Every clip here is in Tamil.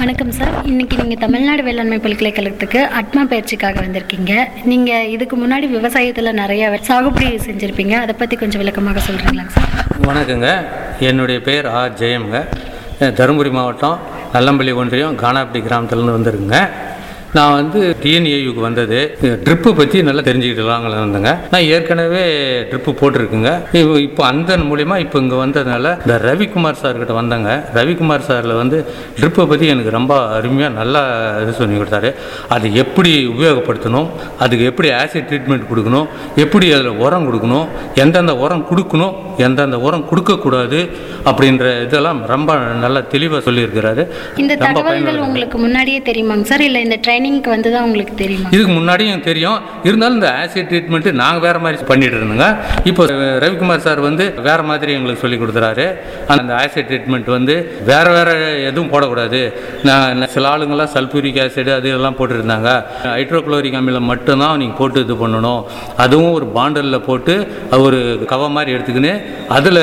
வணக்கம் சார் இன்னைக்கு நீங்கள் தமிழ்நாடு வேளாண்மை பல்கலைக்கழகத்துக்கு அட்மா பயிற்சிக்காக வந்திருக்கீங்க நீங்கள் இதுக்கு முன்னாடி விவசாயத்தில் நிறைய சாகுபடி செஞ்சுருப்பீங்க அதை பற்றி கொஞ்சம் விளக்கமாக சொல்கிறீங்களா சார் வணக்கங்க என்னுடைய பேர் ஆர் ஜெயம்ங்க தருமபுரி மாவட்டம் நல்லம்பள்ளி ஒன்றியம் கானாப்பட்டி கிராமத்துலேருந்து வந்திருக்குங்க நான் வந்து டிஎன்ஏயுக்கு வந்தது ட்ரிப்பு பற்றி நல்லா தெரிஞ்சுக்கிட்டு வந்தேங்க நான் ஏற்கனவே ட்ரிப்பு போட்டிருக்குங்க இப்போ- இப்போ அந்த மூலிமா இப்போ இங்கே வந்ததுனால இந்த ரவிக்குமார் சார்கிட்ட வந்தேங்க ரவிக்குமார் சாரில் வந்து ட்ரிப்பை பற்றி எனக்கு ரொம்ப அருமையாக நல்லா இது சொல்லி கொடுத்தாரு அது எப்படி உபயோகப்படுத்தணும் அதுக்கு எப்படி ஆசிட் ட்ரீட்மெண்ட் கொடுக்கணும் எப்படி அதில் உரம் கொடுக்கணும் எந்தெந்த உரம் கொடுக்கணும் எந்தெந்த உரம் கொடுக்கக்கூடாது அப்படின்ற இதெல்லாம் ரொம்ப நல்லா தெளிவாக சொல்லியிருக்கிறாரு இந்த ரொம்ப தகவல்கள் பயனுள்ளது. உங்களுக்கு முன்னாடியே தெரியுமாங்க சார் இல்லை இந்த ட்ரைனிங்க்கு வந்து தான் உங்களுக்கு தெரியுமா இதுக்கு முன்னாடியும் தெரியும் இருந்தாலும் இந்த ஆசிட் ட்ரீட்மெண்ட்டு நாங்கள் வேறு மாதிரி பண்ணிட்டு இருந்தோங்க இப்போ ரவிக்குமார் சார் வந்து வேறு மாதிரி எங்களுக்கு சொல்லி கொடுத்துறாரு அந்த ஆசிட் ட்ரீட்மெண்ட் வந்து வேறு வேறு எதுவும் போடக்கூடாது நான் நான் சில ஆளுங்கள்லாம் சல்ஃபூரிக் ஆசிட் அது எல்லாம் போட்டுருந்தாங்க ஹைட்ரோக்ளோரிக் அமிலம் மட்டும்தான் நீங்கள் போட்டு இது பண்ணணும் அதுவும் ஒரு பாண்டலில் போட்டு அது ஒரு கவ மாதிரி எடுத்துக்கின்னு அதில்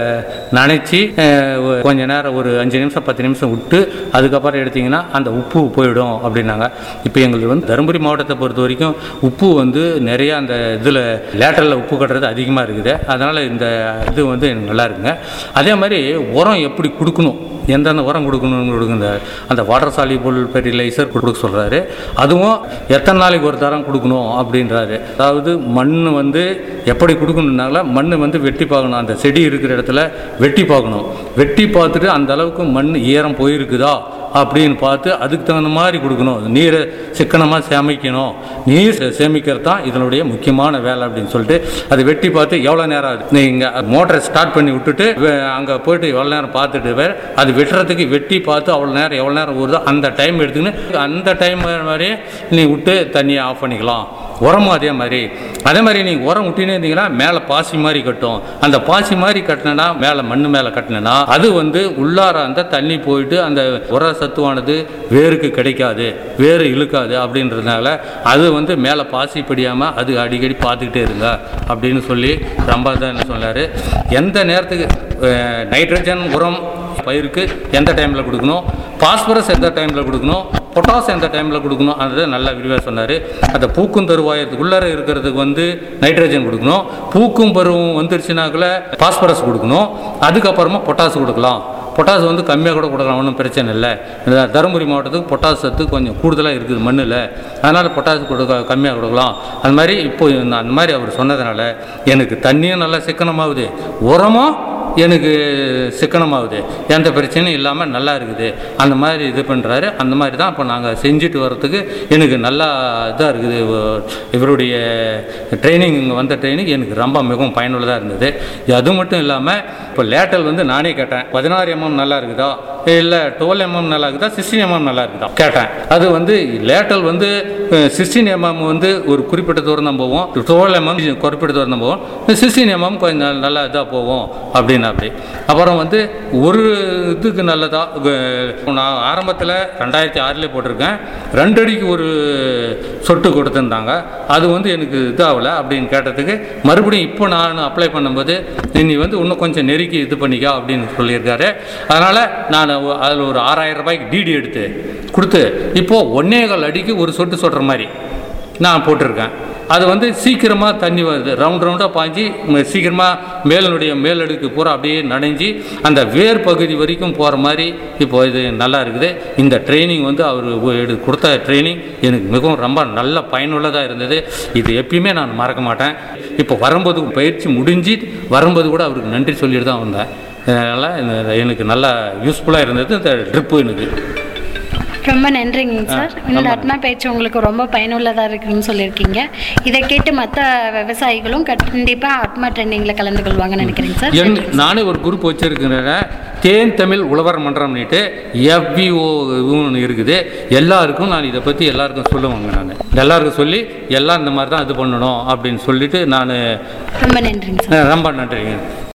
நனைச்சி அஹ், ஒ- கொஞ்ச நேரம் ஒரு அஞ்சு நிமிஷம் பத்து நிமிஷம் விட்டு அதுக்கப்புறம் எடுத்தீங்கன்னா அந்த உப்பு போயிடும் அப்படின்னாங்க இப்போ எங்களுக்கு வந்து தருமபுரி மாவட்டத்தை பொறுத்த வரைக்கும் உப்பு வந்து நிறைய அந்த இதில் லேட்டரில் உப்பு கட்டுறது அதிகமாக இருக்குது அதனால் இந்த இது வந்து எனக்கு நல்லா இருக்குங்க அதே மாதிரி உரம் எப்படி கொடுக்கணும் எந்தெந்த உரம் கொடுக்கணும்னு கொடுக்குங்க அந்த வாட்டர் சாலிபிள் ஃபெர்டிலைசர் கொடுக்க சொல்கிறாரு அதுவும் எத்தனை நாளைக்கு ஒரு தரம் கொடுக்கணும் அப்படின்றாரு அதாவது மண் வந்து எப்படி கொடுக்கணுன்னால மண் வந்து வெட்டி பார்க்கணும் அந்த செடி இருக்கிற இடத்துல வெட்டி பார்க்கணும் வெட்டி பார்த்துட்டு அந்த அளவுக்கு மண் ஈரம் போயிருக்குதா அப்படின்னு பார்த்து அதுக்கு தகுந்த மாதிரி கொடுக்கணும் நீரை சிக்கனமாக சேமிக்கணும் நீர் சே- சேமிக்கிறது தான் இதனுடைய முக்கியமான வேலை அப்படின்னு சொல்லிட்டு அதை வெட்டி பார்த்து எவ்வளோ நேரம் ஆகுது நீங்கள் மோட்டரை ஸ்டார்ட் பண்ணி விட்டுட்டு அங்கே போயிட்டு எவ்வளோ நேரம் பார்த்துட்டு வேறு அது வெட்டுறதுக்கு வெட்டி பார்த்து அவ்வளோ நேரம் எவ்வளோ நேரம் வருதோ அந்த டைம் எடுத்துக்கின்னு அந்த டைம் மாதிரியே நீ விட்டு தண்ணியை ஆஃப் பண்ணிக்கலாம் உரமும் அதே மாதிரி அதே மாதிரி நீங்கள் உரம் விட்டினே இருந்தீங்கன்னா மேலே பாசி மாதிரி கட்டும் அந்த பாசி மாதிரி கட்டினா மேலே மண் மேலே கட்டினா அது வந்து உள்ளார அந்த தண்ணி போயிட்டு அந்த உர சத்துவானது வேருக்கு கிடைக்காது வேறு இழுக்காது அப்படின்றதுனால அது வந்து மேலே பாசி படியாமல் அது அடிக்கடி பார்த்துக்கிட்டே இருங்க அப்படின்னு சொல்லி ரொம்ப தான் என்ன சொன்னார் எந்த நேரத்துக்கு அஹ், நைட்ரஜன் உரம் பயிருக்கு எந்த டைமில் கொடுக்கணும் பாஸ்பரஸ் எந்த டைமில் கொடுக்கணும் பொட்டாஸ் எந்த டைமில் கொடுக்கணும் அதை நல்லா விரிவாக சொன்னார் அந்த பூக்கும் தருவாயத்துக்குள்ளார இருக்கிறதுக்கு வந்து நைட்ரஜன் கொடுக்கணும் பூக்கும் பருவம் வந்துருச்சுனாக்குள்ள பாஸ்பரஸ் கொடுக்கணும் அதுக்கப்புறமா பொட்டாஸ் கொடுக்கலாம் பொட்டாஸ் வந்து கம்மியாக கூட கொடுக்கலாம் ஒன்றும் பிரச்சனை இல்லை இந்த தருமபுரி மாவட்டத்துக்கு பொட்டாஸ் சத்து கொஞ்சம் கூடுதலாக இருக்குது மண்ணில் அதனால் பொட்டாஸ் கொடுக்க கம்மியாக கொடுக்கலாம் அது மாதிரி இப்போ இந்த- அந்த மாதிரி அவர் சொன்னதுனால எனக்கு தண்ணியும் நல்லா சிக்கனமாகுது உரமும் எனக்கு சிக்கனமாகுது எந்த பிரச்சனையும் இல்லாமல் நல்லா இருக்குது அந்த மாதிரி இது பண்ணுறாரு அந்த மாதிரி தான் இப்போ நாங்கள் செஞ்சுட்டு வர்றதுக்கு எனக்கு நல்லா இதாக இருக்குது இவ- இவருடைய ட்ரைனிங் இங்கே வந்த ட்ரைனிங் எனக்கு ரொம்ப மிகவும் பயனுள்ளதாக இருந்தது அது மட்டும் இல்லாமல் இப்போ லேட்டல் வந்து நானே கேட்டேன் பதினாறு எம்எம் நல்லா இருக்குதா இல்லை டுவெல் எம்எம் நல்லா இருக்குதா சிக்ஸ்டீன் எம்எம் நல்லா இருக்குதா கேட்டேன் அது வந்து லேட்டல் வந்து சிக்ஸ்டீன் எம்எம் வந்து ஒரு குறிப்பிட்ட தூரம் தான் போவோம் டுவெல் எம்எம் குறிப்பிட்ட தூரம் தான் போவோம் சிக்ஸ்டீன் எம்எம் கொஞ்சம் நல்ல- நல்லா இதாக போகும் அப்படின்னு அப்படி அப்புறம் வந்து ஒரு இதுக்கு நல்லதா கு- நான் ஆரம்பத்தில் ரெண்டாயிரத்தி ஆறுலேயே போட்டிருக்கேன் ரெண்டு அடிக்கு ஒரு சொட்டு கொடுத்துருந்தாங்க அது வந்து எனக்கு இதாகலை அப்படின்னு கேட்டதுக்கு மறுபடியும் இப்போ நான் அப்ளை பண்ணும்போது நீ வந்து இன்னும் கொஞ்சம் நெருக்கி இது பண்ணிக்கா அப்படின்னு சொல்லியிருக்காரு அதனால் நான் அதில் ஒரு ஆறாயிரம் ரூபாய்க்கு டிடி எடுத்து கொடுத்து இப்போது ஒன்னே கால் அடிக்கு ஒரு சொட்டு சொல்கிற மாதிரி நான் போட்டிருக்கேன் அது வந்து சீக்கிரமாக தண்ணி வருது ரவுண்ட் ரவுண்டாக பாய்ஞ்சி ம- சீக்கிரமாக மேலனுடைய மேலடுக்கு பூரா அப்படியே நனைஞ்சி அந்த வேர் பகுதி வரைக்கும் போகிற மாதிரி இப்போ இது நல்லா இருக்குது இந்த ட்ரைனிங் வந்து அவர் எடு கொடுத்த ட்ரைனிங் எனக்கு மிகவும் ரொம்ப நல்ல பயனுள்ளதாக இருந்தது இது எப்பயுமே நான் மறக்க மாட்டேன் இப்போ வரும்போது பயிற்சி முடிஞ்சு வரும்போது கூட அவருக்கு நன்றி சொல்லிட்டு தான் வந்தேன் அதனால் இந்த- எனக்கு நல்லா யூஸ்ஃபுல்லாக இருந்தது இந்த ட்ரிப்பு எனக்கு ரொம்ப நன்றிங்க சார் இந்த அட்மா பயிற்சி உங்களுக்கு ரொம்ப பயனுள்ளதாக இருக்குன்னு சொல்லியிருக்கீங்க இதை கேட்டு மற்ற விவசாயிகளும் கண்டிப்பாக அட்மா ட்ரெண்டிங்கில் கலந்து கொள்வாங்கன்னு நினைக்கிறேங்க சார் என் நானே ஒரு குரூப் வச்சுருக்கிறேன் தேன் தமிழ் உழவர் மன்றம்னுட்டு எஃபிஓ ஒன்று இருக்குது எல்லாருக்கும் நான் இதை பற்றி எல்லாருக்கும் சொல்லுவாங்க நான் எல்லாருக்கும் சொல்லி எல்லாம் இந்த மாதிரி தான் இது பண்ணணும் அப்படின்னு சொல்லிட்டு நான் ரொம்ப நன்றிங்க சார் ரொம்ப நன்றிங்க